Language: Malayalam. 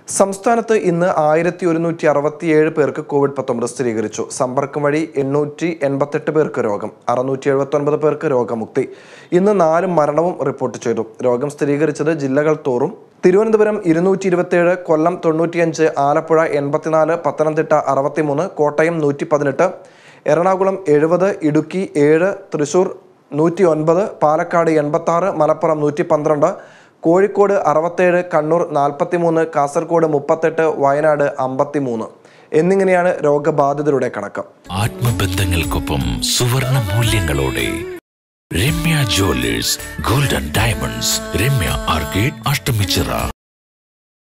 സംസ്ഥാനത്ത് ഇന്ന് ആയിരത്തി ഒരുന്നൂറ്റി അറുപത്തിയേഴ് പേർക്ക് കോവിഡ് പത്തൊമ്പത് സ്ഥിരീകരിച്ചു സമ്പർക്കം വഴി എണ്ണൂറ്റി എൺപത്തെട്ട് പേർക്ക് രോഗം അറുന്നൂറ്റി എഴുപത്തൊൻപത് പേർക്ക് രോഗമുക്തി ഇന്ന് നാല് മരണവും റിപ്പോർട്ട് ചെയ്തു രോഗം സ്ഥിരീകരിച്ചത് ജില്ലകൾ തോറും തിരുവനന്തപുരം ഇരുന്നൂറ്റി ഇരുപത്തിയേഴ് കൊല്ലം തൊണ്ണൂറ്റിയഞ്ച് ആലപ്പുഴ എൺപത്തിനാല് പത്തനംതിട്ട അറുപത്തിമൂന്ന് കോട്ടയം നൂറ്റി പതിനെട്ട് എറണാകുളം എഴുപത് ഇടുക്കി ഏഴ് തൃശൂർ നൂറ്റി ഒൻപത് പാലക്കാട് എൺപത്തി ആറ് മലപ്പുറം നൂറ്റി പന്ത്രണ്ട് കോഴിക്കോട് അറുപത്തേഴ് കണ്ണൂർ നാൽപ്പത്തിമൂന്ന് കാസർഗോഡ് മുപ്പത്തെട്ട് വയനാട് അമ്പത്തിമൂന്ന് എന്നിങ്ങനെയാണ് രോഗബാധിതരുടെ കണക്ക് ആത്മബന്ധങ്ങൾക്കൊപ്പം സുവർണ മൂല്യങ്ങളോടെ Ramya jewellers golden diamonds Ramya arcade Ashtamichira